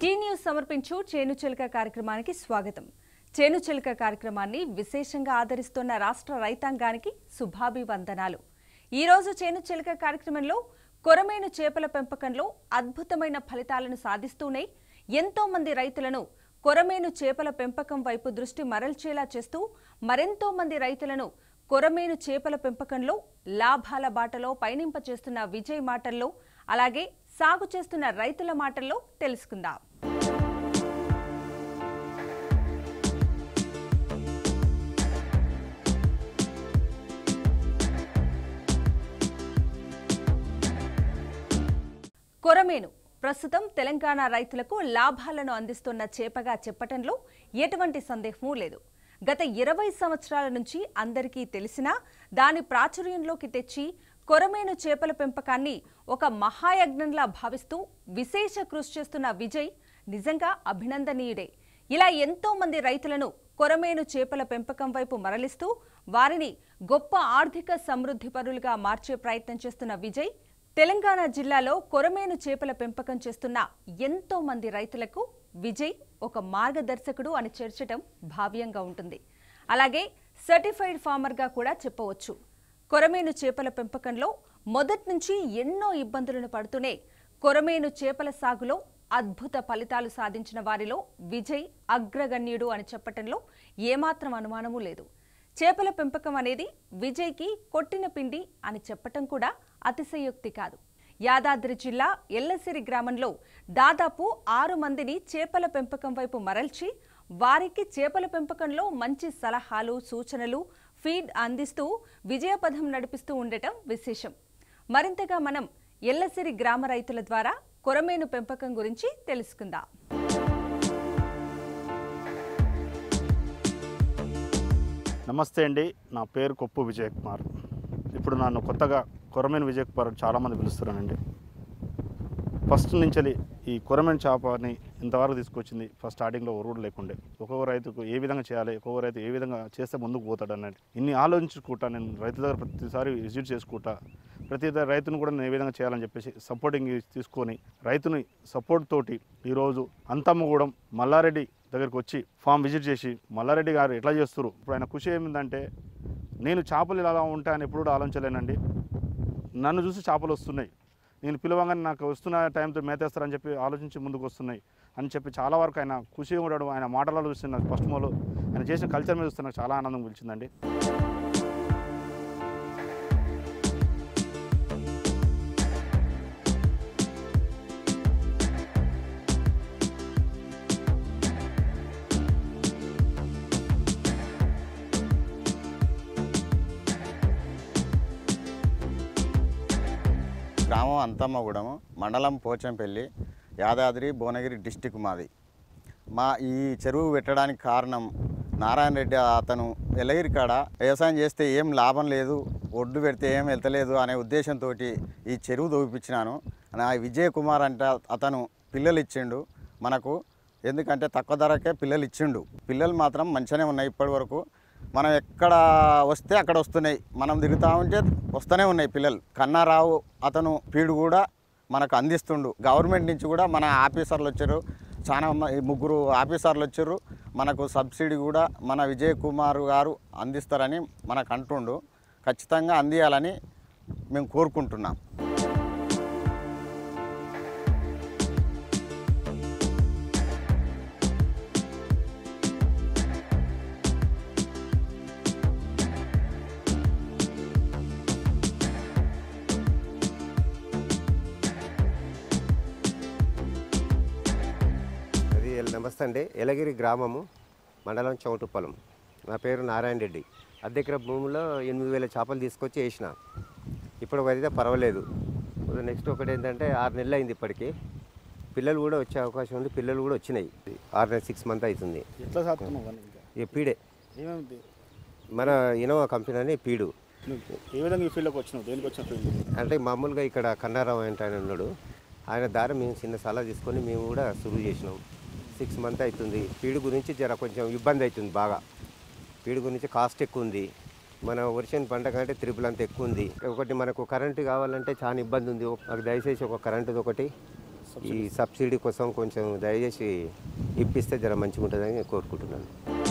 Tea news సమర్పించు చేను చిలుక కార్యక్రమానికి స్వాగతం చేను చిలుక కార్యక్రమాన్ని విశేషంగా ఆదరిస్తున్న రాష్ట్ర రైతాంగానికి శుభాభివందనాలు ఈ రోజు చేను చిలుక కార్యక్రమంలో కొరమేను చేపల పెంపకంలో అద్భుతమైన ఫలితాలను సాధిస్తూనే ఎంతో మంది రైతులను కొరమేను చేపల పెంపకం వైపు దృష్టి మరల్చేలా చేస్తూ మరెంతో మంది రైతులను కొరమేను చేపల పెంపకంలో లాభాల బాటలో పయనింపచేస్తున్న విజయ్ మాటల్లో అలాగే సాగు చేస్తున్న రైతుల మాటల్లో తెలుసుకుందాం కొరమేను ప్రస్తుతం తెలంగాణ రైతులకు లాభాలను అందిస్తున్న చేపగా చెప్పటంలో ఎటువంటి సందేహమూ లేదు గత ఇరవై సంవత్సరాల నుంచి అందరికీ తెలిసినా దాని ప్రాచుర్యంలోకి తెచ్చి కొరమేను చేపల పెంపకాన్ని ఒక మహాయజ్ఞంలా భావిస్తూ విశేష కృషి చేస్తున్న విజయ్ నిజంగా అభినందనీయుడే ఇలా ఎంతో మంది రైతులను కొరమేను చేపల పెంపకం వైపు మరలిస్తూ వారిని గొప్ప ఆర్థిక సమృద్ధి పరులుగా మార్చే ప్రయత్నం చేస్తున్న విజయ్ తెలంగాణ జిల్లాలో కొరమేను చేపల పెంపకం చేస్తున్న ఎంతో మంది రైతులకు విజయ్ ఒక మార్గదర్శకుడు అని చేర్చటం భావ్యంగా ఉంటుంది అలాగే సర్టిఫైడ్ ఫార్మర్గా కూడా చెప్పవచ్చు కొరమేను చేపల పెంపకంలో మొదటి నుంచి ఎన్నో ఇబ్బందులను పడుతూనే కొరమేను చేపల సాగులో అద్భుత ఫలితాలు సాధించిన వారిలో విజయ్ అగ్రగణ్యుడు అని చెప్పటంలో ఏమాత్రం అనుమానమూ లేదు చేపల పెంపకం అనేది విజయ్కి కొట్టిన పిండి అని చెప్పటం కూడా అతిశయోక్తి కాదు యాదాద్రి జిల్లా ఎల్లసిరి గ్రామంలో దాదాపు ఆరు మందిని చేపల పెంపకం వైపు మరల్చి వారికి చేపల పెంపకంలో మంచి సలహాలు సూచనలు ఫీడ్ అందిస్తూ విజయపథం నడిపిస్తూ ఉండటం విశేషం మరింతగా మనం ఎల్లసిరి గ్రామ రైతుల ద్వారా కొరమేను పెంపకం గురించి తెలుసుకుందాం నమస్తే అండి నా పేరు కొప్పు విజయ్ కుమార్ ఇప్పుడు నన్ను కొత్తగా కొరమేను విజయ్ కుమార్ అని చాలామంది పిలుస్తున్నానండి ఫస్ట్ నుంచి ఈ కొరమేను చేపని ఇంతవరకు తీసుకొచ్చింది ఫస్ట్ స్టార్టింగ్లో ఒరుడు లేకుండే ఒక్కొక్క రైతుకు ఏ విధంగా చేయాలి ఒక్కొక్క రైతు ఏ విధంగా చేస్తే ముందుకు పోతాడు అన్నట్టు ఇన్ని ఆలోచించుకుంటా నేను రైతు దగ్గర ప్రతిసారి విజిట్ చేసుకుంటా ప్రతి రైతును కూడా నేను ఏ విధంగా చేయాలని చెప్పేసి సపోర్టింగ్ తీసుకొని రైతుని సపోర్ట్ తోటి ఈరోజు అంతమ్మగూడెం మల్లారెడ్డి దగ్గరికి వచ్చి ఫామ్ విజిట్ చేసి మల్లారెడ్డి గారు ఎట్లా చేస్తారు ఇప్పుడు ఆయన ఖుషి ఏమిందంటే నేను చేపలు ఇలా ఉంటాయని ఎప్పుడు కూడా ఆలోచించలేనండి నన్ను చూసి చేపలు వస్తున్నాయి నేను పిలవంగానే నాకు వస్తున్న టైంతో మేతేస్తారని చెప్పి ఆలోచించి ముందుకు వస్తున్నాయి అని చెప్పి చాలా వరకు ఆయన ఖుషిగా ఉండడం ఆయన మాటలలో చూస్తే నాకు ఫస్ట్ మోలో ఆయన చేసిన కల్చర్ మీద చూస్తే నాకు చాలా ఆనందం పిలిచిందండి గ్రామం అంతమ్మగూడెం మండలం పోచంపల్లి యాదాద్రి భువనగిరి డిస్టిక్ మాది మా ఈ చెరువు పెట్టడానికి కారణం నారాయణ రెడ్డి అతను ఎల్లగిరి కాడ వ్యవసాయం చేస్తే ఏం లాభం లేదు ఒడ్డు పెడితే ఏం వెళ్తలేదు అనే ఉద్దేశంతో ఈ చెరువు దోపిపించినాను నా విజయ్ కుమార్ అంటే అతను పిల్లలు ఇచ్చిండు మనకు ఎందుకంటే తక్కువ ధరకే పిల్లలు ఇచ్చిండు పిల్లలు మాత్రం మంచిగానే ఉన్నాయి ఇప్పటి వరకు మనం ఎక్కడ వస్తే అక్కడ వస్తున్నాయి మనం తిరుగుతూ ఉంటే వస్తూనే ఉన్నాయి పిల్లలు కన్నారావు అతను పీడు కూడా మనకు అందిస్తుండు గవర్నమెంట్ నుంచి కూడా మన ఆఫీసర్లు వచ్చారు చాలా మ- ఈ ముగ్గురు ఆఫీసర్లు వచ్చారు మనకు సబ్సిడీ కూడా మన విజయ్ కుమార్ గారు అందిస్తారని మనకు అంటుండు ఖచ్చితంగా అందియాలని మేము కోరుకుంటున్నాం అది ఎల్- నమస్తే అండి ఎలగిరి గ్రామము మండలం చౌటుప్పలం నా పేరు నారాయణ రెడ్డి అద్దెకర భూమిలో ఎనిమిది వేల చేపలు తీసుకొచ్చి వేసిన ఇప్పుడు అయితే పర్వాలేదు నెక్స్ట్ ఒకటి ఏంటంటే ఆరు నెలలు అయింది ఇప్పటికి పిల్లలు కూడా వచ్చే అవకాశం ఉంది పిల్లలు కూడా వచ్చినాయి ఆరు నెలలు సిక్స్ మంత్ అవుతుంది ఎట్లా సాగుతున్నావు కానీ ఇంకా ఇక పీడే ఏమేమి మన ఇనోవా కంపెనీ అని పీడు నువ్వు ఏ విధంగా ఈ ఫీల్డ్లోకి వచ్చినావు దేనికి వచ్చిన ఫీల్డ్ అంటే మామూలుగా ఇక్కడ కన్నారావు అంటే ఆయన ఉన్నాడు ఆయన దారి మేము చిన్న సలహా తీసుకొని మేము కూడా సురువు చేసినాం సిక్స్ మంత్ అవుతుంది పీడు గురించి జర కొంచెం ఇబ్బంది అవుతుంది బాగా పీడు గురించి కాస్ట్ ఎక్కువ ఉంది మన వర్షం పంట కంటే త్రిపుల్ అంత ఎక్కువ ఉంది ఒకటి మనకు కరెంటు కావాలంటే చాలా ఇబ్బంది ఉంది నాకు దయచేసి ఒక కరెంటుది ఒకటి ఈ సబ్సిడీ కోసం కొంచెం దయచేసి ఇప్పిస్తే జర మంచిగా ఉంటుందని కోరుకుంటున్నాను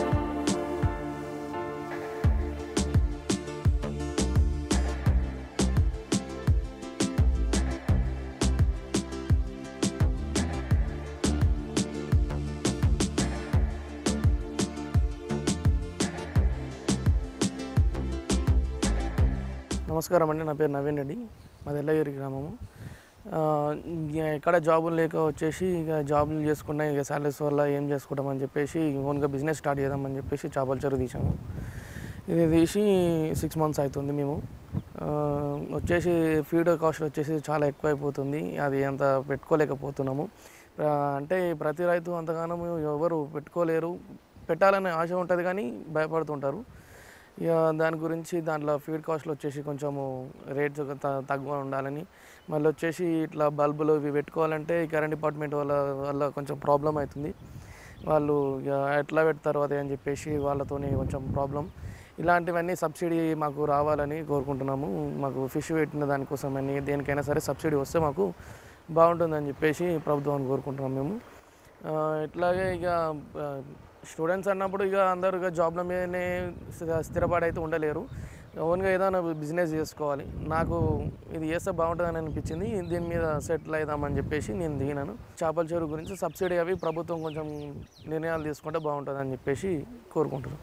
నమస్కారం అండి నా పేరు నవీన్ రెడ్డి మాది ఎల్లగిరి గ్రామము ఆ, ఇక ఎక్కడ జాబులు లేక వచ్చేసి ఇక జాబులు చేసుకున్నా ఇక సాలరీస్ వల్ల ఏం చేసుకుంటామని చెప్పేసి ఓన్గా బిజినెస్ స్టార్ట్ చేద్దామని చెప్పేసి చేపల చెరువు తీసాము ఇది తీసి సిక్స్ మంత్స్ అవుతుంది మేము ఆ, వచ్చేసి ఫీడ్ కాస్ట్ వచ్చేసి చాలా ఎక్కువైపోతుంది అది అంత పెట్టుకోలేకపోతున్నాము ఆ, అంటే ప్రతి రైతు అంతగానో ఎవరు పెట్టుకోలేరు పెట్టాలనే ఆశ ఉంటుంది కానీ భయపడుతుంటారు ఇక దాని గురించి దాంట్లో ఫీడ్ కాస్ట్లు వచ్చేసి కొంచెము రేట్స్ త- తక్కువ ఉండాలని మళ్ళీ వచ్చేసి ఇట్లా బల్బులు ఇవి పెట్టుకోవాలంటే ఈ కరెంట్ డిపార్ట్మెంట్ వల్ల వల్ల కొంచెం ప్రాబ్లం అవుతుంది వాళ్ళు ఇక ఎట్లా పెడతారు అదే అని చెప్పేసి వాళ్ళతోని కొంచెం ప్రాబ్లం ఇలాంటివన్నీ సబ్సిడీ మాకు రావాలని కోరుకుంటున్నాము మాకు ఫిష్ పెట్టిన దానికోసం అని దేనికైనా సరే సబ్సిడీ వస్తే మాకు బాగుంటుందని చెప్పేసి ప్రభుత్వాన్ని కోరుకుంటున్నాం మేము ఆ, ఇట్లాగే ఇక స్టూడెంట్స్ అన్నప్పుడు ఇక అందరూ ఇక జాబ్ల మీదనే స్థిర- స్థిరపడి అయితే ఉండలేరు ఓన్గా ఏదైనా బిజినెస్ చేసుకోవాలి నాకు ఇది చేస్తే బాగుంటుందని అనిపించింది దీని మీద సెటిల్ అవుదామని చెప్పేసి నేను దిగినాను చేపల చెరువు గురించి సబ్సిడీ అవి ప్రభుత్వం కొంచెం నిర్ణయాలు తీసుకుంటే బాగుంటుందని చెప్పేసి కోరుకుంటున్నాను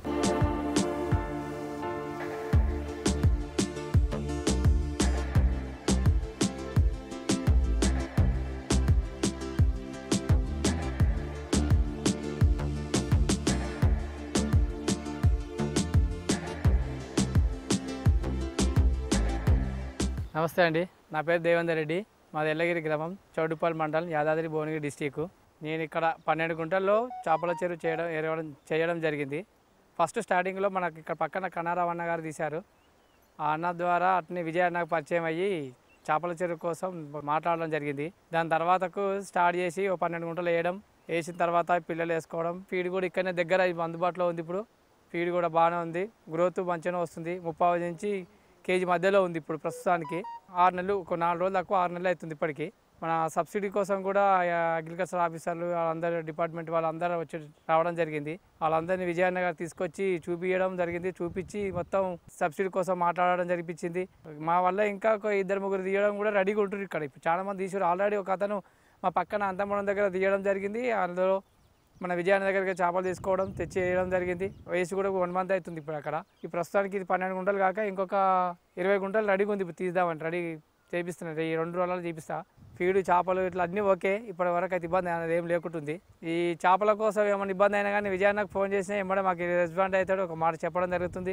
నమస్తే అండి నా పేరు దేవేందర్ రెడ్డి మాది ఎల్లగిరి గ్రామం చౌడుపల్లి మండలం యాదాద్రి భువనగిరి డిస్టిక్ నేను ఇక్కడ పన్నెండు గుంటల్లో చేపల చెరువు చేయడం ఎరవడం చేయడం జరిగింది ఫస్ట్ స్టార్టింగ్లో మనకి ఇక్కడ పక్కన కనారావు అన్న గారు తీశారు ఆ అన్న ద్వారా అట్నే విజయ అన్నకు పరిచయం అయ్యి చేపల చెరువు కోసం మాట్లాడడం జరిగింది దాని తర్వాతకు స్టార్ట్ చేసి ఓ పన్నెండు గుంటలు వేయడం వేసిన తర్వాత పిల్లలు వేసుకోవడం ఫీడ్ కూడా ఇక్కడనే దగ్గర అందుబాటులో ఉంది ఇప్పుడు ఫీడ్ కూడా బాగానే ఉంది గ్రోత్ మంచిగానే వస్తుంది ముప్పై నుంచి కేజీ మధ్యలో ఉంది ఇప్పుడు ప్రస్తుతానికి ఆరు నెలలు ఒక నాలుగు రోజులు తక్కువ ఆరు నెలలు అవుతుంది ఇప్పటికి మన సబ్సిడీ కోసం కూడా అగ్రికల్చర్ ఆఫీసర్లు వాళ్ళందరూ డిపార్ట్మెంట్ వాళ్ళందరూ వచ్చి రావడం జరిగింది వాళ్ళందరినీ విజయనగర్ గారు తీసుకొచ్చి చూపించడం జరిగింది చూపించి మొత్తం సబ్సిడీ కోసం మాట్లాడడం జరిపించింది మా వల్ల ఇంకా ఒక ఇద్దరు ముగ్గురు తీయడం కూడా రెడీగా ఉంటుంది ఇక్కడ ఇప్పుడు చాలా మంది తీసారు ఆల్రెడీ ఒక అతను మా పక్కన అంతమడం దగ్గర తీయడం జరిగింది అందులో మన విజయాన దగ్గరికి చేపలు తీసుకోవడం తెచ్చి వేయడం జరిగింది వయసు కూడా వన్ మంత్ అవుతుంది ఇప్పుడు అక్కడ ఈ ప్రస్తుతానికి ఇది పన్నెండు గుంటలు కాక ఇంకొక ఇరవై గుంటలు రెడీగా ఉంది ఇప్పుడు తీద్దామని రెడీ చేపిస్తున్నాను ఈ రెండు రోజులు చేపిస్తా ఫీడ్ చేపలు ఇట్లా అన్నీ ఓకే ఇప్పటి వరకు అయితే ఇబ్బంది అనేది ఏం లేకుంటుంది ఈ చేపల కోసం ఏమైనా ఇబ్బంది అయినా కానీ విజయాన్నకు ఫోన్ చేసినా ఏమన్నా మాకు రెస్పాండ్ అవుతాడు ఒక మాట చెప్పడం జరుగుతుంది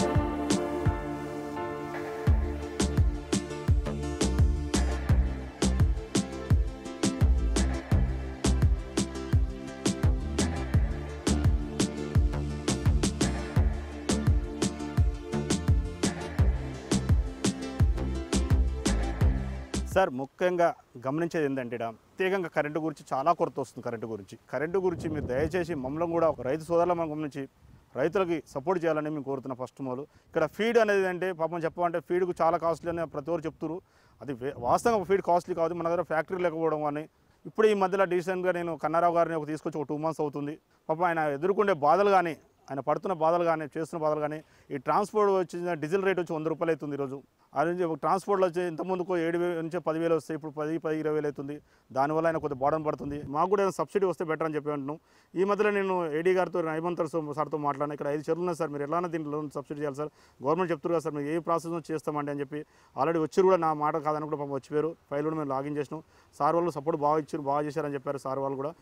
సార్ ముఖ్యంగా గమనించేది ఏంటంటే ఈడ ప్రత్యేకంగా కరెంటు గురించి చాలా కొరత వస్తుంది కరెంటు గురించి కరెంటు గురించి మీరు దయచేసి మమ్మల్ని కూడా ఒక రైతు సోదరుల గమనించి రైతులకి సపోర్ట్ చేయాలని మేము కోరుతున్న ఫస్ట్ మోలు ఇక్కడ ఫీడ్ అనేది అంటే పాపం చెప్పమంటే ఫీడ్కు చాలా కాస్ట్లీ అని ప్రతి ఒక్కరు చెప్తున్నారు అది వే- వాస్తవంగా ఫీడ్ కాస్ట్లీ కాదు మన దగ్గర ఫ్యాక్టరీ లేకపోవడం కానీ ఇప్పుడు ఈ మధ్యలో డీసెంట్గా నేను కన్నారావు గారిని ఒక తీసుకొచ్చి ఒక టూ మంత్స్ అవుతుంది పాపం ఆయన ఎదుర్కొండే బాధలు కానీ ఆయన పడుతున్న బాధలు కానీ చేస్తున్న బాధలు కానీ ఈ ట్రాన్స్పోర్ట్ వచ్చిన డీజిల్ రేట్ వచ్చి వంద రూపాయలు అవుతుంది ఈరోజు ఆ నుంచి ఒక ట్రాన్స్పోర్ట్లో వచ్చి ఇంతకుముందుకు ఏడు వేలు నుంచి పదివేలు వస్తాయి ఇప్పుడు పది పది ఇరవై వేలు అవుతుంది దానివల్ల ఆయన కొద్దిగా బాడన్ పడుతుంది మాకు కూడా ఏదైనా సబ్సిడీ వస్తే బెటర్ అని చెప్పి అంటున్నాం ఈ మధ్యలో నేను ఏడీ గారితో హేమంతర్ సార్తో మాట్లాడిన ఇక్కడ ఐదు చెరువులు ఉన్నాయి సార్ మీరు ఎలానే దీంట్లో లోన్ సబ్సిడీ చేయాలి సార్ గవర్నమెంట్ చెప్తారు కదా సార్ మీరు ఏ ప్రాసెస్ చేస్తామండి అని చెప్పి ఆల్రెడీ వచ్చి కూడా నా మాట కాదని కూడా పాపం వచ్చిపోయారు ఫైల్ కూడా మేము లాగిన్ చేసినాం సార్ వాళ్ళు సపోర్ట్ బాగా ఇచ్చారు బాగా చేశారని చెప్పారు సార్ వాళ్ళు కూడా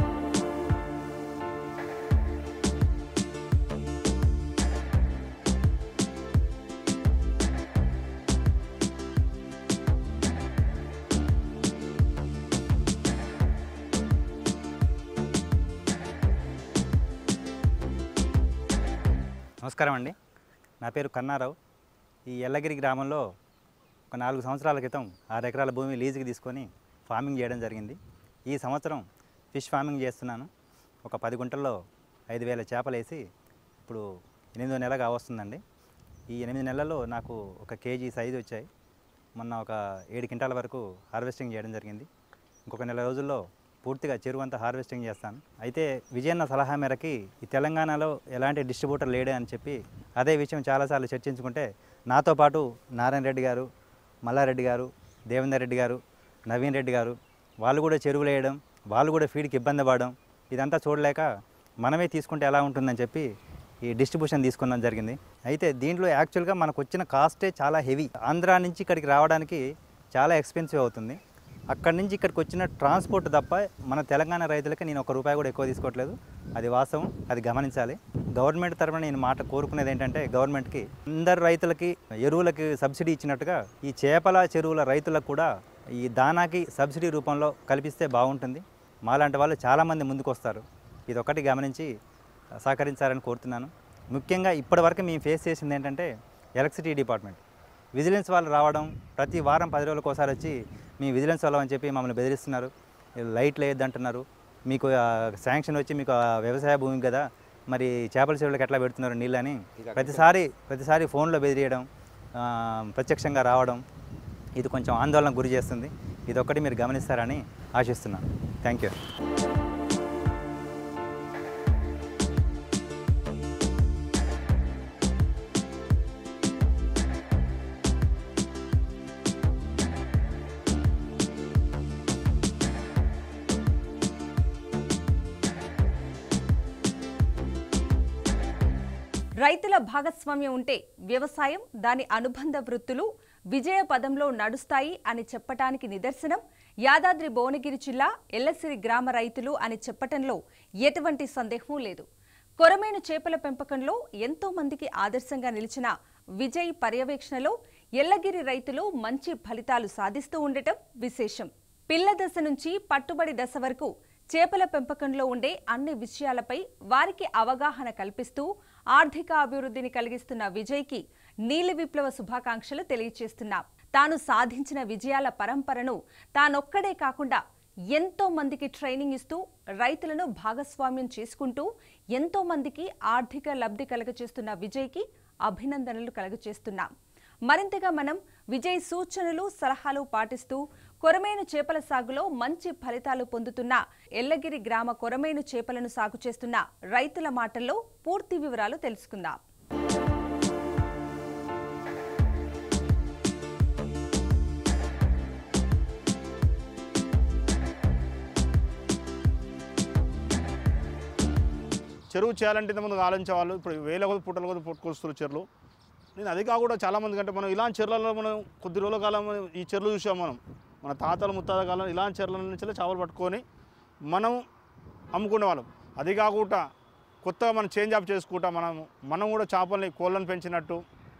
నమస్కారం అండి నా పేరు కన్నారావు ఈ ఎల్లగిరి గ్రామంలో ఒక నాలుగు సంవత్సరాల క్రితం ఆరు ఎకరాల భూమి లీజుకి తీసుకొని ఫార్మింగ్ చేయడం జరిగింది ఈ సంవత్సరం ఫిష్ ఫార్మింగ్ చేస్తున్నాను ఒక పది గుంటల్లో ఐదు వేల చేపలు వేసి ఇప్పుడు ఎనిమిదో నెల కావస్తుందండి ఈ ఎనిమిది నెలల్లో నాకు ఒక కేజీ సైజు వచ్చాయి మొన్న ఒక ఏడు క్వింటాల వరకు హార్వెస్టింగ్ చేయడం జరిగింది ఇంకొక నెల రోజుల్లో పూర్తిగా చెరువు అంతా హార్వెస్టింగ్ చేస్తాను అయితే విజయన్న సలహా మేరకి ఈ తెలంగాణలో ఎలాంటి డిస్ట్రిబ్యూటర్ లేడే అని చెప్పి అదే విషయం చాలాసార్లు చర్చించుకుంటే నాతో పాటు నారాయణ రెడ్డి గారు మల్లారెడ్డి గారు దేవేందర్ రెడ్డి గారు నవీన్ రెడ్డి గారు వాళ్ళు కూడా చెరువులు వేయడం వాళ్ళు కూడా ఫీడ్కి ఇబ్బంది పడడం ఇదంతా చూడలేక మనమే తీసుకుంటే ఎలా ఉంటుందని చెప్పి ఈ డిస్ట్రిబ్యూషన్ తీసుకున్నాం జరిగింది అయితే దీంట్లో యాక్చువల్గా మనకు వచ్చిన కాస్టే చాలా హెవీ ఆంధ్రా నుంచి ఇక్కడికి రావడానికి చాలా ఎక్స్పెన్సివ్ అవుతుంది అక్కడి నుంచి ఇక్కడికి వచ్చిన ట్రాన్స్పోర్ట్ తప్ప మన తెలంగాణ రైతులకి నేను ఒక రూపాయి కూడా ఎక్కువ తీసుకోవట్లేదు అది వాస్తవం అది గమనించాలి గవర్నమెంట్ తరఫున నేను మాట కోరుకునేది ఏంటంటే గవర్నమెంట్కి అందరు రైతులకి ఎరువులకి సబ్సిడీ ఇచ్చినట్టుగా ఈ చేపల చెరువుల రైతులకు కూడా ఈ దానాకి సబ్సిడీ రూపంలో కల్పిస్తే బాగుంటుంది మాలాంటి వాళ్ళు చాలామంది ముందుకు వస్తారు ఇది ఒకటి గమనించి సహకరించాలని కోరుతున్నాను ముఖ్యంగా ఇప్పటివరకు మేము ఫేస్ చేసింది ఏంటంటే ఎలక్ట్రిసిటీ డిపార్ట్మెంట్ విజిలెన్స్ వాళ్ళు రావడం ప్రతి వారం పది రోజులకు ఒకసారి వచ్చి మీ విజిలెన్స్ వాళ్ళం అని చెప్పి మమ్మల్ని బెదిరిస్తున్నారు లైట్లు వేయద్దంటున్నారు మీకు ఆ, శాంక్షన్ వచ్చి మీకు ఆ వ్యవసాయ భూమి కదా మరి చేపల చెరువులకు ఎట్లా పెడుతున్నారు నీళ్ళని ప్రతిసారి ప్రతిసారి ఫోన్లో బెదిరియడం ఆ, ప్రత్యక్షంగా రావడం ఇది కొంచెం ఆందోళనకు గురి చేస్తుంది ఇది ఒక్కటి మీరు గమనిస్తారని ఆశిస్తున్నాను థ్యాంక్ యూ రైతుల భాగస్వామ్యం ఉంటే వ్యవసాయం దాని అనుబంధ వృత్తులు విజయ పదంలో నడుస్తాయి అని చెప్పటానికి నిదర్శనం యాదాద్రి భువనగిరి జిల్లా ఎల్లసిరి గ్రామ రైతులు అని చెప్పటంలో ఎటువంటి సందేహం లేదు కొరమేను చేపల పెంపకంలో ఎంతో మందికి ఆదర్శంగా నిలిచిన విజయ్ పర్యవేక్షణలో ఎల్లగిరి రైతులు మంచి ఫలితాలు సాధిస్తూ ఉండటం విశేషం పిల్ల దశ నుంచి పట్టుబడి దశ వరకు చేపల పెంపకంలో ఉండే అన్ని విషయాలపై వారికి అవగాహన కల్పిస్తూ ఆర్థిక అభివృద్ధిని కలిగిస్తున్న విజయ్కి నీలి విప్లవ శుభాకాంక్షలు తెలియజేస్తున్నాం తాను సాధించిన విజయాల పరంపరను తానొక్కడే కాకుండా ఎంతో మందికి ట్రైనింగ్ ఇస్తూ రైతులను భాగస్వామ్యం చేసుకుంటూ ఎంతో మందికి ఆర్థిక లబ్ధి కలగచేస్తున్న విజయ్కి అభినందనలు కలగచేస్తున్నాం మరింతగా మనం విజయ్ సూచనలు సలహాలు పాటిస్తూ కొరమేను చేపల సాగులో మంచి ఫలితాలు పొందుతున్న ఎల్లగిరి గ్రామ కొరమేను చేపలను సాగు చేస్తున్న రైతుల మాటల్లో పూర్తి వివరాలు తెలుసుకుందాం చెరువు చేయాలంటే ఇంతమంది ఆలోచించే వాళ్ళు ఇప్పుడు వేల కొద్ది పుట్టల కొద్ది పుట్టుకొస్తున్నారు చెరువులు నేను అది కాకుండా చాలామంది కంటే మనం ఇలాంటి చెర్లలో మనం కొద్ది రోజుల కాలం ఈ చెరువులు చూసాం మనం మన తాతల ముత్తాత కాలం ఇలాంటి చెర్ల నుంచి చేపలు పట్టుకొని మనం అమ్ముకునే వాళ్ళం అది కాకుండా కొత్తగా మనం చేంజ్ అప్ చేసుకుంటా మనం మనం కూడా చేపల్ని కోళ్ళను పెంచినట్టు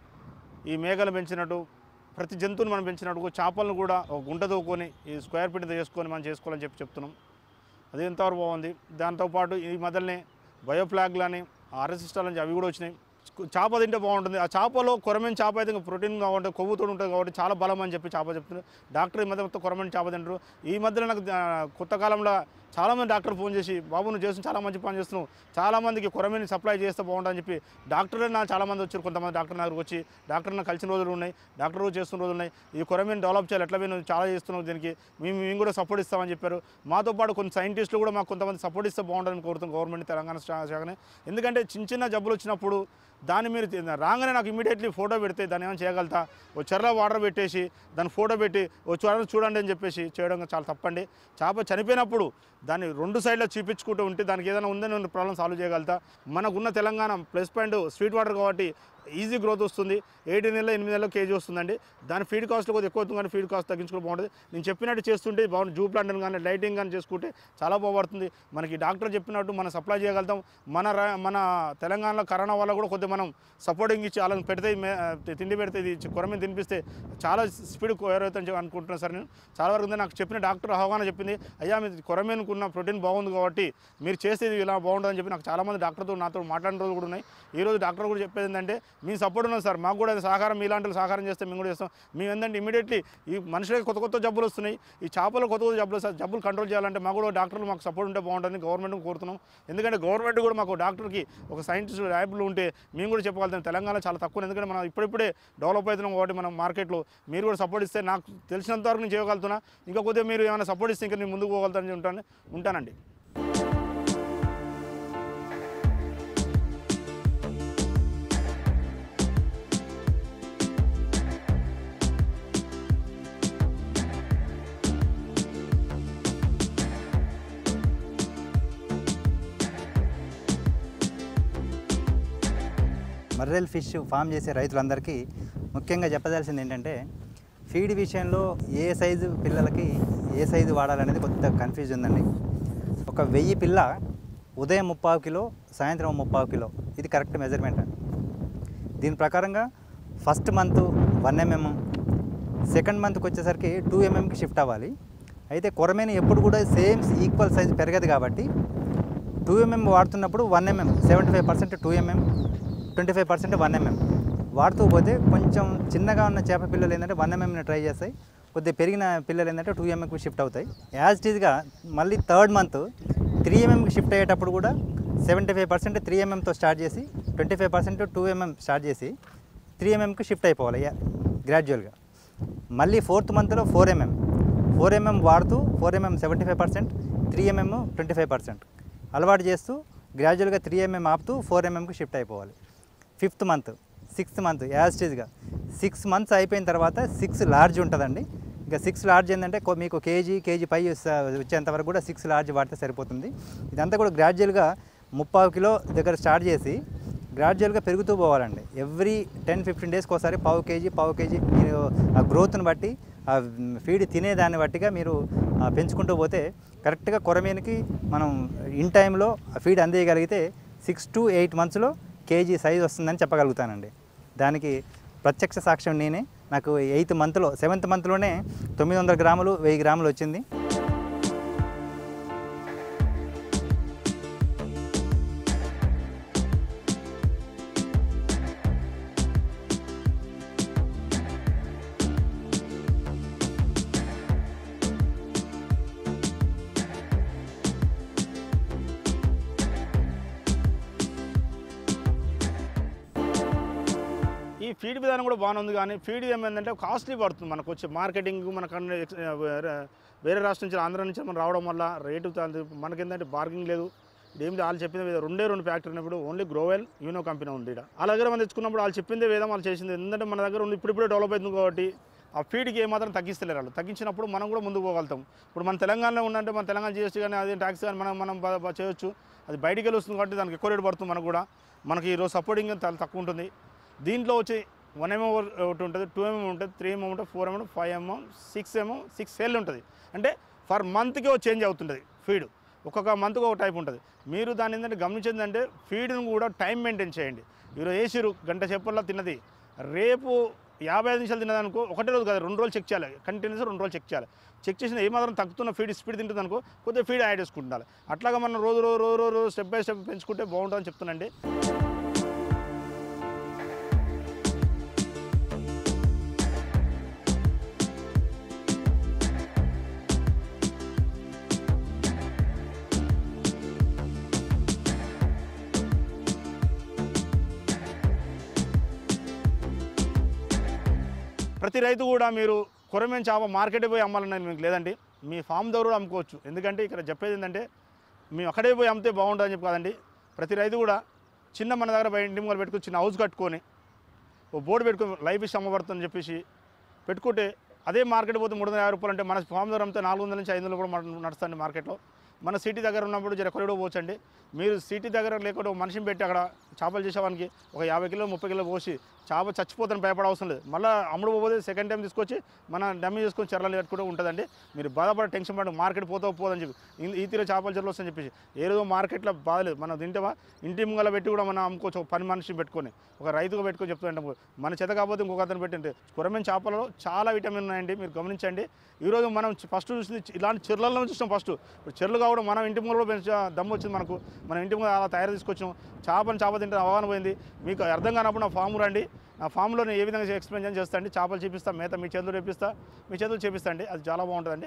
ఈ మేకలు పెంచినట్టు ప్రతి జంతువుని మనం పెంచినట్టు చేపలను కూడా ఒక గుంట తోకొని ఈ స్క్వేర్ ఫీట్ చేసుకొని మనం చేసుకోవాలని చెప్పి చెప్తున్నాం అది ఎంతవరకు బాగుంది దాంతోపాటు ఈ మధ్యనే బయోఫ్లాగ్లని ఆర్ఎస్ఎస్టాలని అవి కూడా వచ్చినాయి చేప తింటే బాగుంటుంది ఆ చేపలో కొరమైన చేప అయితే ఇంకా ప్రోటీన్ కాబట్టి కొవ్వుతో ఉంటుంది కాబట్టి చాలా బలం అని చెప్పి చేప చెప్తున్నారు డాక్టర్ ఈ మధ్య మొత్తం కొరమైన చేప తింటారు ఈ మధ్యలో నాకు ఆ, కొత్త కాలంలో చాలామంది డాక్టర్ ఫోన్ చేసి బాబు నువ్వు చేస్తున్న చాలా మంచి పని చేస్తున్నావు చాలామందికి కొరమేని సప్లై చేస్తే బాగుంటుందని చెప్పి డాక్టర్లు నా చాలామంది వచ్చారు కొంతమంది డాక్టర్ నా దగ్గరకు వచ్చి డాక్టర్ని కలిసిన రోజులు ఉన్నాయి డాక్టర్ రోజు చేస్తున్న రోజులు ఉన్నాయి ఈ కొరమేని డెవలప్ చేయాలి ఎట్లా నువ్వు చాలా చేస్తున్నావు దీనికి మేము మేము కూడా సపోర్ట్ ఇస్తామని చెప్పారు మాతో పాటు కొన్ని సైంటిస్టులు కూడా మాకు కొంతమంది సపోర్ట్ ఇస్తే బాగుంటుందని కోరుతున్నాం గవర్నమెంట్ తెలంగాణ శా- శాఖనే ఎందుకంటే చిన్న చిన్న జబ్బులు వచ్చినప్పుడు దాన్ని మీరు తి- రాగానే నాకు ఇమీడియట్లీ ఫోటో పెడితే దాన్ని ఏమైనా చేయగలుగుతా ఓ చెర్ల వాటర్ పెట్టేసి దాన్ని ఫోటో పెట్టి ఓ చూడండి చూడండి అని చెప్పేసి చేయడం చాలా తప్పండి చేప చనిపోయినప్పుడు దాన్ని రెండు సైడ్లో చూపించుకుంటూ ఉంటే దానికి ఏదైనా ఉందని ప్రాబ్లం సాల్వ్ చేయగలుగుతా మనకున్న Telangana plus point sweet water కాబట్టి ఈజీ గ్రోత్ వస్తుంది ఏడు నెలలు ఎనిమిది నెలలు కేజీ వస్తుందండి దాని ఫీడ్ కాస్ట్ కొద్దిగా ఎక్కువ అవుతుంది కానీ ఫీడ్ కాస్ట్ తగ్గించుకోవడం బాగుంటుంది నేను చెప్పినట్టు చేస్తుంటే బాగుంటుంది జూ ప్లాంట్ కానీ లైటింగ్ కానీ చేసుకుంటే చాలా బాగుపడుతుంది మనకి డాక్టర్ చెప్పినట్టు మనం సప్లై చేయగలుగుతాం మన రా- మన తెలంగాణలో కరోనా వల్ల కూడా కొద్దిగా మనం సపోర్టింగ్ ఇచ్చి వాళ్ళని పెడితే మే- తిండి పెడితే ఇది కొరమే తినిపిస్తే చాలా స్పీడ్ ఎవరైతే అనుకుంటున్నాను సార్ నేను చాలా వరకు ఉంది. నాకు చెప్పిన డాక్టర్ అవగాహన చెప్పింది అయ్యా మీరు కొరమేనుకున్న ప్రోటీన్ బాగుంది కాబట్టి మీరు చేస్తే ఇది ఇలా బాగుంటుందని చెప్పి నాకు చాలామంది డాక్టర్తో నాతో మాట్లాడిన రోజులు కూడా ఉన్నాయి ఈ రోజు డాక్టర్ కూడా చెప్పేది ఏంటంటే మీ సపోర్ట్ ఉన్నది సార్ మాకు కూడా సహకారం మీలాంటి వాళ్ళు సహకారం చేస్తే మేము కూడా చేస్తాం మేము ఏంటంటే ఇమీడియట్లీ ఈ మనుషులకి కొత్త కొత్త జబ్బులు వస్తున్నాయి ఈ చేపలు కొత్త కొత్త జబ్బులు వస్తాయి జబ్బులు కంట్రోల్ చేయాలంటే మాకు కూడా డాక్టర్లు మాకు సపోర్ట్ ఉంటే బాగుంటుంది గవర్నమెంట్ కోరుతున్నాం ఎందుకంటే గవర్నమెంట్ కూడా మాకు డాక్టర్కి ఒక సైంటిస్ట్ ల్యాబ్లు ఉంటే మేము కూడా చెప్పగలుగుతాం తెలంగాణ చాలా తక్కువ ఎందుకంటే మనం ఇప్పుడిప్పుడే డెవలప్ అవుతున్నాం కాబట్టి మనం మార్కెట్లో మీరు కూడా సపోర్ట్ ఇస్తే నాకు తెలిసినంత వరకు నేను చేయగలుగుతున్నా ఇంకా కొద్దిగా మీరు ఏమైనా సపోర్ట్ ఇస్తే ఇంకా నేను ముందుకు పోగలుగుతానని ఉంటాను ఉంటానండి మర్రెల్ ఫిష్ ఫామ్ చేసే రైతులందరికీ ముఖ్యంగా చెప్పదలసింది ఏంటంటే ఫీడ్ విషయంలో ఏ సైజు పిల్లలకి ఏ సైజు వాడాలనేది కొత్త కన్ఫ్యూజ్ ఉందండి ఒక వెయ్యి పిల్ల ఉదయం ముప్పావు కిలో సాయంత్రం ముప్పావు కిలో ఇది కరెక్ట్ మెజర్మెంట్ అండి దీని ప్రకారంగా first month one mm second మంత్కి వచ్చేసరికి టూ ఎంఎంకి షిఫ్ట్ అవ్వాలి అయితే కొరమేని ఎప్పుడు కూడా సేమ్ ఈక్వల్ సైజ్ పెరగదు కాబట్టి టూ ఎంఎం వాడుతున్నప్పుడు one mm seventy five percent two mm twenty five percent one mm వాడుతూ పోతే కొంచెం చిన్నగా ఉన్న చేప పిల్లలు ఏంటంటే వన్ ఎంఎంని ట్రై చేస్తాయి కొద్దిగా పెరిగిన పిల్లలు ఏంటంటే టూ ఎంఎంకి షిఫ్ట్ అవుతాయి యాజ్ ఇట్ ఈజ్గా మళ్ళీ థర్డ్ మంత్ త్రీ ఎంఎంకి షిఫ్ట్ అయ్యేటప్పుడు కూడా సెవెంటీ ఫైవ్ పర్సెంట్ త్రీ ఎంఎంతో స్టార్ట్ చేసి twenty five percent two mm start చేసి త్రీ ఎంఎంకి షిఫ్ట్ అయిపోవాలి గ్రాడ్యువల్గా మళ్ళీ ఫోర్త్ మంత్లో ఫోర్ ఎంఎం ఫోర్ ఎంఎం వాడుతూ four mm seventy five percent three mm twenty five percent అలవాటు చేస్తూ గ్రాడ్యువల్గా త్రీ ఎంఎం ఆపుతూ ఫోర్ ఎంఎంకి షిఫ్ట్ అయిపోవాలి fifth month sixth month as స్టేజ్గా సిక్స్ మంత్స్ అయిపోయిన తర్వాత సిక్స్ లార్జ్ ఉంటుందండి ఇంకా సిక్స్ లార్జ్ ఏంటంటే కొ- మీకు కేజీ కేజీ పై వస్త- వచ్చేంత వరకు కూడా సిక్స్ లార్జ్ వాడితే సరిపోతుంది ఇదంతా కూడా గ్రాడ్యువల్గా ముప్పావు కిలో దగ్గర స్టార్ట్ చేసి గ్రాడ్యువల్గా పెరుగుతూ పోవాలండి ఎవ్రీ టెన్ ఫిఫ్టీన్ డేస్కి ఒకసారి పావు కేజీ పావు కేజీ మీరు ఆ గ్రోత్ని బట్టి ఆ ఫీడ్ తినేదాన్ని బట్టిగా మీరు ఆ, పెంచుకుంటూ పోతే కరెక్ట్గా కొరమీనికి మనం ఇన్ టైంలో ఫీడ్ అందేయగలిగితే సిక్స్ టు ఎయిట్ మంత్స్లో కేజీ సైజ్ వస్తుందని చెప్పగలుగుతానండి దానికి ప్రత్యక్ష సాక్ష్యం నేనే నాకు ఎయిత్ మంత్లో సెవెంత్ మంత్లోనే తొమ్మిది వందల గ్రాములు వెయ్యి గ్రాములు వచ్చింది ఈ ఫీడ్ విధానం కూడా బాగానే ఉంది కానీ ఫీడ్ ఏమైందంటే కాస్ట్లీ పడుతుంది మనకు వచ్చే మార్కెటింగ్ మనకు అన్ని ఎక్స్- వేరే వేరే రాష్ట్రం నుంచి ఆంధ్ర నుంచి మనం రావడం వల్ల రేటు తా- మనకేంటంటే బార్గింగ్ లేదు ఇది ఏంటి వాళ్ళు చెప్పింది వేదో రెండే రెండు ఫ్యాక్టరీ ఉన్నప్పుడు ఓన్లీ గ్రోవెల్ యూనో కంపెనీ ఉంది ఇక్కడ వాళ్ళ దగ్గర మనం తెచ్చుకున్నప్పుడు వాళ్ళు చెప్పిందే వేదం వాళ్ళు చేసింది ఎందుకంటే మన దగ్గర ఉంది ఇప్పుడిప్పుడే డెవలప్ అవుతుంది కాబట్టి ఆ ఫీడ్కి ఏమాత్రం తగ్గిస్తలేరు వాళ్ళు తగ్గించినప్పుడు మనం కూడా ముందుకు పోగలుగుతాం ఇప్పుడు మన తెలంగాణలో ఉందంటే మన తెలంగాణ జిఎస్టీ కానీ అదే ట్యాక్స్ కానీ మనం మనం బా- బా చేయొచ్చు అది బయటికి వెళ్ళి వస్తుంది కాబట్టి దానికి ఎక్కువ రేటు పడుతుంది మనకు కూడా మనకి ఈరోజు సపోర్టింగ్ చాలా తక్కువ ఉంటుంది దీంట్లో వచ్చి వన్ ఎంఎం ఒకటి ఉంటుంది టూ ఎంఎం ఉంటుంది త్రీ ఎంఎం ఉంటుంది four mm five mm six mm six L ఉంటుంది అంటే ఫర్ మంత్కి చేంజ్ అవుతుంటుంది ఫీడ్ ఒక్కొక్క మంత్కి ఒక టైప్ ఉంటుంది మీరు దాని ఏంటంటే గమనించిందంటే ఫీడ్ను కూడా టైం మెయింటైన్ చేయండి ఈరోజు వేసిరు గంట చెప్పల్లో తిన్నది రేపు యాభై ఐదు నిమిషాలు తిన్నదనుకో ఒకటే రోజు కాదు రెండు రోజులు చెక్ చేయాలి కంటిన్యూస్ రెండు రోజులు చెక్ చేయాలి చెక్ చేసిన ఏమాత్రం తగ్గుతున్న ఫీడ్ స్పీడ్ తింటుంది అనుకో కొద్దిగా ఫీడ్ యాడ్ చేసుకుంటాలి అట్లాగా మనం రోజు రోజు రోజు రోజు రోజు స్టెప్ బై స్టెప్ పెంచుకుంటే బాగుంటుందని చెప్తున్నాండి ప్రతి రైతు కూడా మీరు కొరమేం చేప మార్కెట్ పోయి అమ్మాలని మీకు లేదండి మీ ఫామ్ దగ్గర కూడా అమ్ముకోవచ్చు ఎందుకంటే ఇక్కడ చెప్పేది ఏంటంటే మేము అక్కడే పోయి అమ్మితే బాగుంటుందని చెప్పి కాదండి ప్రతి రైతు కూడా చిన్న మన దగ్గర బయట ఇంటి ముంగలు పెట్టుకుని చిన్న హౌస్ కట్టుకొని ఓ బోర్డు పెట్టుకొని లైఫ్ ఇష్ట అమ్మబడుతుందని చెప్పేసి పెట్టుకుంటే అదే మార్కెట్ పోతే మూడు వందల యాభై రూపాయలు అంటే మన ఫామ్ దగ్గర అమ్మితే నాలుగు వందల నుంచి ఐదు వందలు కూడా మన- నడుస్తుంది మార్కెట్లో మన సిటీ దగ్గర ఉన్నప్పుడు జర ఎక్కడ పోవచ్చండి మీరు సిటీ దగ్గర లేకుండా ఒక మనిషిని పెట్టి అక్కడ చేపలు చేసేవానికి ఒక యాభై కిలో ముప్పై కిలో పోసి చేప చచ్చిపోతాను భయపడ అవసరం లేదు మళ్ళీ అమ్ముడు పోతే సెకండ్ టైం తీసుకొచ్చి మన డమ్మీ చేసుకొని చెరలు కట్టుకుంటూ ఉంటుందండి మీరు బాధపడ టెన్షన్ పడి మార్కెట్ పోతా పోదని చెప్పి ఈ- ఈ తీరు చేపల చెరలు వస్తాయని చెప్పేసి ఏ రోజు మార్కెట్లో బాధలేదు మనం తింటామా ఇంటి ముంగల పెట్టి కూడా మనం అమ్ముకోవచ్చు ఒక పని మనిషిని పెట్టుకొని ఒక రైతుగా పెట్టుకొని చెప్తుంటే మన చేత కాకపోతే ఇంకొక అతను పెట్టండి కొరమైన చేపలలో చాలా విటమిన్ ఉన్నాయండి మీరు గమనించండి ఈరోజు మనం ఫస్ట్ చూసింది ఇలాంటి చెర్లలో చూస్తాం ఫస్ట్ ఇప్పుడు చెర్లు కావు కూడా మనం ఇంటి ముందు పెంచ దమ్ము వచ్చింది మనకు మనం ఇంటి ముందు అలా తయారు తీసుకొచ్చాం చేపని చేప తింటే అవగాహన పోయింది మీకు అర్థం కానప్పుడు నా ఫామ్ రండి నా ఫామ్లో నేను ఏ విధంగా ఎక్స్ప్లెయిన్ చేస్తా అండి చేపలు చూపిస్తా మేత మీ చేతులు చేపిస్తా మీ చేతులు చేపిస్తా అండి అది చాలా బాగుంటుందండి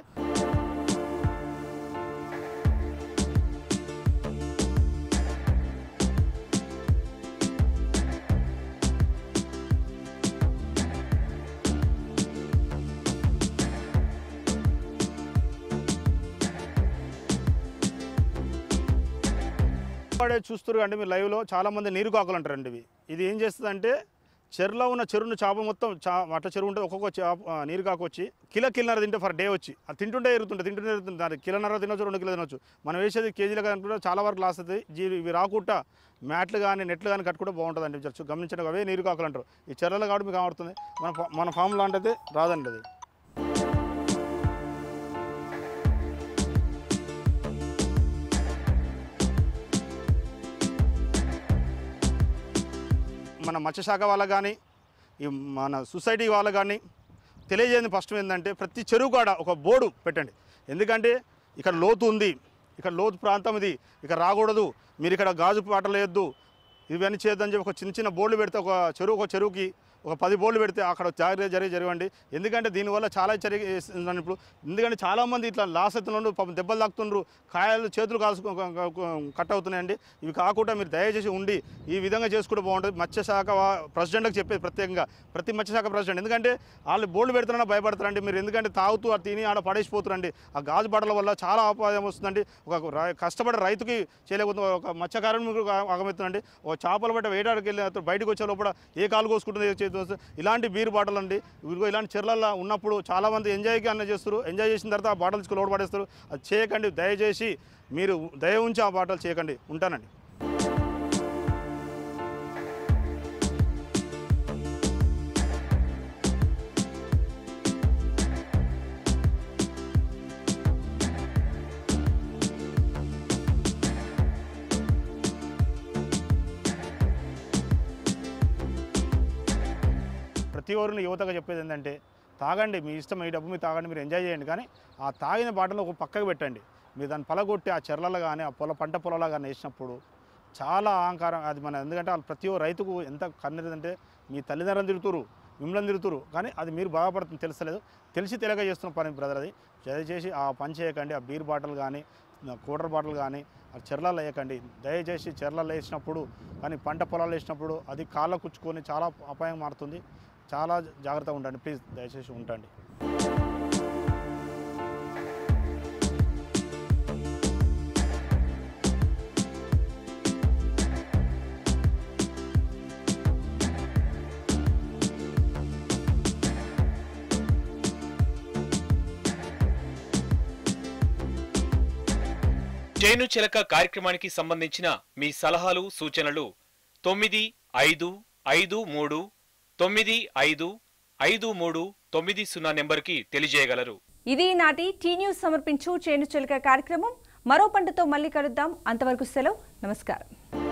వాడే చూస్తారు అంటే మీరు లైవ్లో చాలా మంది నీరు కాకులు అంటారండి ఇవి ఇది ఏం చేస్తుందంటే చెరులో ఉన్న చెరువును చేప మొత్తం చా అట్లా చెరువు ఉంటుంది ఒక్కొక్క చేప ఆ, నీరు కాకు వచ్చి కిలో కిలోన్నర తింటే ఫర్ డే వచ్చి అది తింటుంటే ఎరుగుతుంటే తింటుంటే ఎరుగుతుంది దాని కిలోన్నర తినొచ్చు రెండు కిలో తినొచ్చు మనం వేసేది కేజీలుగా అనుకుంటే చాలా వరకు లాస్ అవుతుంది జీ ఇవి రాకుండా మ్యాట్లు కానీ నెట్లు కానీ కట్టుకుంటే బాగుంటుందండి జస్ట్ గమనించండి అవే నీరు కాకులు అంటారు ఈ చెర్లలో కాబట్టి మీకు కనబడుతుంది మన ఫా- మన ఫామ్ లాంటిది రాదండి అది మన మత్స్యశాఖ వాళ్ళకు కానీ ఈ మన సొసైటీ వాళ్ళకు కానీ తెలియజేయండి ఫస్ట్ ఏంటంటే ప్రతి చెరువు కాడ ఒక బోర్డు పెట్టండి ఎందుకంటే ఇక్కడ లోతు ఉంది ఇక్కడ లోతు ప్రాంతం ఇది ఇక్కడ రాకూడదు మీరు ఇక్కడ గాజు పాటలు వేయొద్దు ఇవన్నీ చేయొద్దని చెప్పి ఒక చిన్న చిన్న బోర్డులు పెడితే ఒక చెరువు ఒక చెరువుకి ఒక పది బోర్డులు పెడితే అక్కడ జాగ్రత్త జరిగి జరగండి ఎందుకంటే దీనివల్ల చాలా జరిగి ఇప్పుడు ఎందుకంటే చాలామంది ఇట్లా లాస్ అవుతున్నారు పాపం దెబ్బలు తాకుతుండ్రు కాయలు చేతులు కాల్చుకో కట్ అవుతున్నాయండి ఇవి కాకుండా మీరు దయచేసి ఉండి ఈ విధంగా చేసుకుంటే బాగుంటుంది మత్స్యశాఖ వా- ప్రెసిడెంట్కి చెప్పేది ప్రత్యేకంగా ప్రతి మత్స్యశాఖ ప్రెసిడెంట్ ఎందుకంటే వాళ్ళు బోర్డు పెడుతున్నారని భయపడతారండి మీరు ఎందుకంటే తాగుతూ అది తిని ఆడ పడేసిపోతారండి ఆ గాజు బట్టల వల్ల చాలా అపాయం వస్తుందండి ఒక రై- కష్టపడే రైతుకి చేయలేకపోతుంది ఒక మత్స్యకారునికి ఆగమవుతుందండి ఒక చేపలు పట్ట వేయడానికి వెళ్ళిన తర్వాత బయటకు వచ్చే లోపల ఏ కాలు కోసుకుంటుంది ఏ చేతి వస్తుంది. ఇలాంటి బీర్ బాటలు అండి ఇదిగో ఇలాంటి చెర్లల్లో ఉన్నప్పుడు చాలామంది ఎంజాయ్కి అన్న చేస్తారు ఎంజాయ్ చేసిన తర్వాత ఆ బాటలు తీసుకుని లోడ్ పడేస్తారు అది చేయకండి దయచేసి మీరు దయ ఉంచి ఆ బాటలు చేయకండి ఉంటానండి ప్రతి ఒక్కరిని యువతగా చెప్పేది ఏంటంటే తాగండి మీ ఇష్టం ఈ డబ్బు మీరు తాగండి మీరు ఎంజాయ్ చేయండి కానీ ఆ తాగిన బాటలో ఒక పక్కకు పెట్టండి మీరు దాన్ని పలగొట్టి ఆ చెర్లలో కానీ ఆ పొల పంట పొలాల్లో కానీ వేసినప్పుడు చాలా అహంకారం అది మన ఎందుకంటే వాళ్ళు ప్రతి ఒక్క రైతుకు ఎంత కన్నీరంటే మీ తల్లిదండ్రులు తిరుగుతురు మిమ్మల్ని తిరుగుతురు కానీ అది మీరు బాగుపడుతుంది తెలుస్తలేదు తెలిసి తెలియక చేస్తున్న పని బ్రదర్ అది దయచేసి ఆ పని చేయకండి ఆ బీర్ బాటిల్ కానీ కూటర్ బాటిల్ కానీ ఆ చెర్లలో వేయకండి దయచేసి చెర్లలో వేసినప్పుడు కానీ పంట పొలాలు వేసినప్పుడు అది కాళ్ళ కుచ్చుకొని చాలా అపాయం మారుతుంది చాలా జాగ్రత్తగా ఉండండి ప్లీజ్ దయచేసి ఉండండి చేను చిలక కార్యక్రమానికి సంబంధించిన మీ సలహాలు సూచనలు తొమ్మిది ఐదు ఐదు మూడు తొమ్మిది ఐదు ఐదు మూడు తొమ్మిది సున్నా నెంబర్కి తెలియజేయగలరు ఇది నాటి టీ న్యూస్ సమర్పించు చేను చిలక కార్యక్రమం మరో పంటతో మళ్ళీ కలుద్దాం అంతవరకు సెలవు నమస్కారం